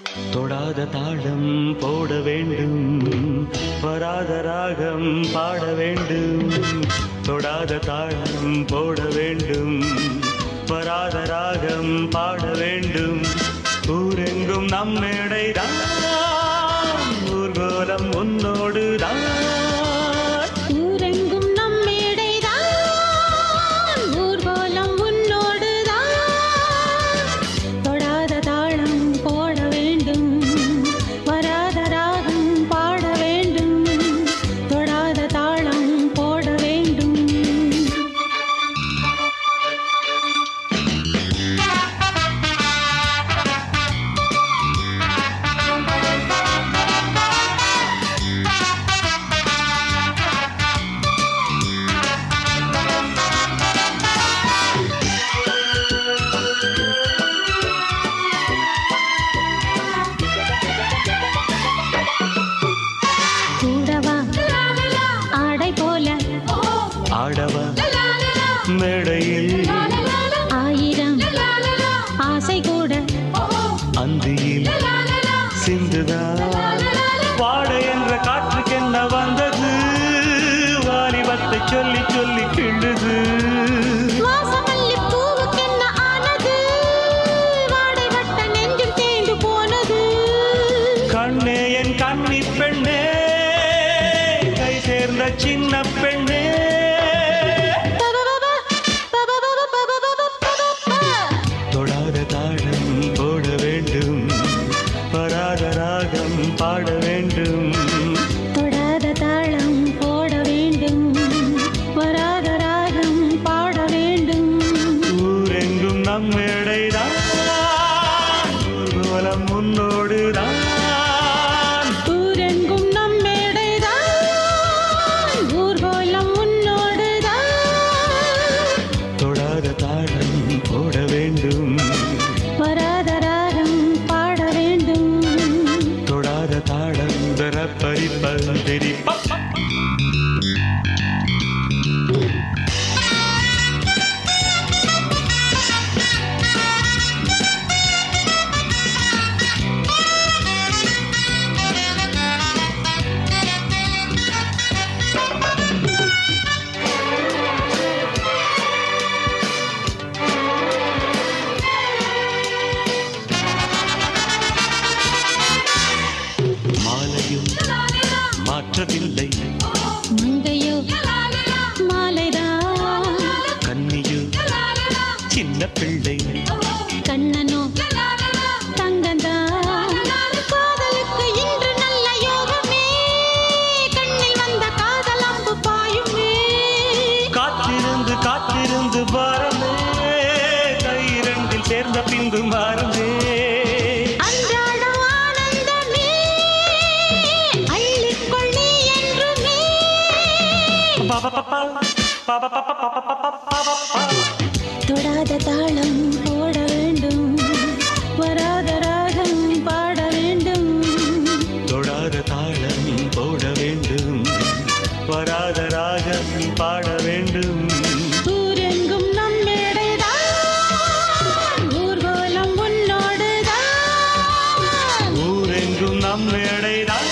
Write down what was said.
தொடாத தாளம் போட வேண்டும் வராத ராகம் பாட வேண்டும் தொடாத தாளம் போட வேண்டும் வராத ராகம் பாட வேண்டும் ஊரெங்கும் நம்மிடை தான் ஊர்கோலம் உன்னோடு தான் ஊரெங்கும் நம்மிடைதான் ஊர்வலம் உன்னோடுதான் தொடாத தாளம் போட வேண்டும் வராத ராகம் பாட வேண்டும் தொடாத தாளம் போட வேண்டும் கூடவா ஆடை போல ஆடவா மேடையில் ஆயிரம் ஆசை கூட அந்தியில் சிந்துதான் வாட என்ற காற்றுக்கென்ன வந்தது வாலிபத்தை சொல்லி சொல்லி கிள்ளுது வாசமல்லி பூவுக்கென்ன ஆனது வாடை வட்ட நெஞ்சில் தேய்ந்து போனது கண்ணே என் கண்ணி பெண்ணே கை சேர்ந்த சின்ன பெண்ணே பபபப, பபபப, பபபப, பபப. தொடாத தாளம் போட வேண்டும் வராத ராகம் பாட வேண்டும் தொடாத தாளம் போட வேண்டும் வராத ராகம் பாட வேண்டும் ஊரெங்கும் நம்மிடைதான் ஊர்வலம் முன்னோடுதான் ஊரெங்கும் நம்மிடைதான் ஊர்வலம் உன்னோடுதான் தொடாத தாளம் போட வேண்டும் வராத ராகம் பாட வேண்டும் தொடாத தாளம் தர பறிப்பந்திரி மாலையும் மாற்றவில்லை மங்கையோ மாலைதான் கன்னியும் சின்ன பிள்ளை கண்ணனோ தங்கந்தான் காதலுக்கு இன்று நல்ல யோகமே கண்ணில் வந்த காதல் அம்பு பாயுமே காத்திருந்து காத்திருந்து பாரமே கை இரண்டில் சேர்ந்த பின்பு மாறுமே அன்றாடம் ஆனந்தமே அள்ளிக்கொள் நீ என்றுமே பபபபா, பபபபபபபபபபா. தொடாத தாளம் போட வேண்டும் வராத ராகம் பாட வேண்டும் தொடாத தாளம் போட வேண்டும் வராத ராகம் பாட வேண்டும் ஊரெங்கும் நம்மிடைதான் ஊர்வலம் உன்னோடுதான் ஊரெங்கும் நம்மிடைதான்